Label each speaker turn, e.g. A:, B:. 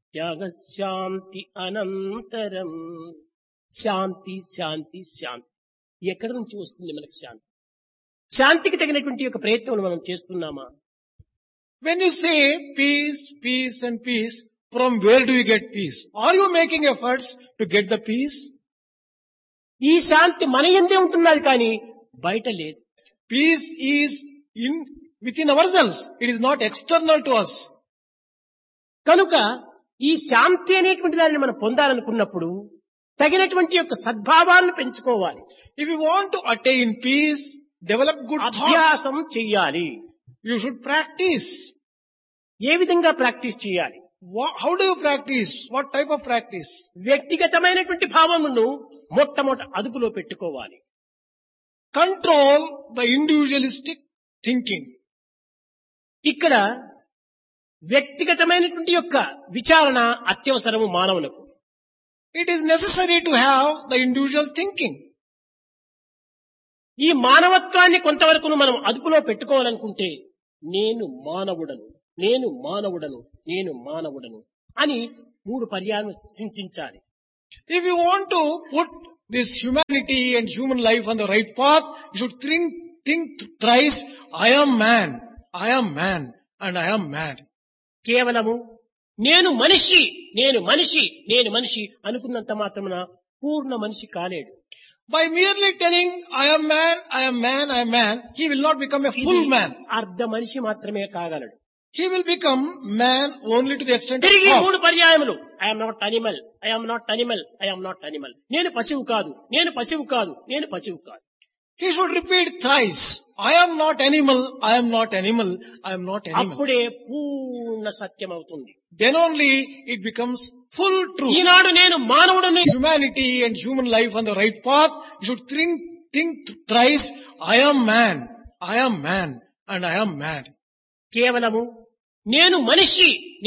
A: త్యాగశాంతి అనంతరం శాంతి శాంతి శాంతి ఎక్కడి నుంచి వస్తుంది మనకు శాంతి శాంతికి తగినటువంటి యొక్క ప్రయత్నం మనం చేస్తున్నామా
B: When you say peace, peace and peace, from where do you get peace? Are you making efforts to get the peace?
A: ఈ శాంతి మన ఎందే ఉంటున్నది కానీ బయట లేదు
B: Peace is in, within ourselves. It is not external to us.
A: కనుక ఈ శాంతి అనేటువంటి దానిని మనం పొందాలనుకున్నప్పుడు తగినటువంటి యొక్క సద్భావాలను పెంచుకోవాలి
B: If you want to attain peace, develop good thoughts.
A: అభ్యాసం చెయ్యాలి
B: You should practice.
A: ఏ విధంగా ప్రాక్టీస్ చేయాలి
B: Wha- How do you practice? What type of practice?
A: వ్యక్తిగతమైనటువంటి భావమును మొట్టమొదట అదుపులో పెట్టుకోవాలి
B: Control the individualistic thinking.
A: ఇక్కడ వ్యక్తిగతమైనటువంటి యొక్క విచారణ అత్యవసరము మానవులకు
B: It is necessary to have the individual thinking.
A: ఈ మానవత్వాన్ని కొంతవరకు మనం అదుపులో పెట్టుకోవాలనుకుంటే నేను మానవుడను నేను మానవుడను నేను మానవుడను అని మూడు పర్యాలను చింతించాలి
B: If you want to put this humanity and human life on the right path, you should think, think thrice, I am man, I am man, and I am mad.
A: కేవలము నేను మనిషి నేను మనిషి నేను మనిషి అనుకున్నంత మాత్రమున పూర్ణ మనిషి కాలేడు
B: By merely telling, I am man, I am man, I am man, he will not become a full
A: ఇది
B: man.
A: అర్ధ మనిషి మాత్రమే కాగలడు
B: He will become man only to the extent of
A: తిరిగి
B: half.
A: మూడు పర్యాయములు I'm not animal I'm not animal I'm not animal నేను పశువు కాదు నేను పశువు కాదు నేను పశువు కాదు
B: He should repeat thrice, I am not animal, I am not animal, I am not animal.
A: అప్పుడే పూర్ణ సత్యం అవుతుంది
B: Then only it becomes full truth.
A: ఈనాడు నేను మానవుడిని
B: humanity and human life on the right path, you should think, think thrice, I am man, I am man, and I am mad.
A: కేవలము నేను మనిషి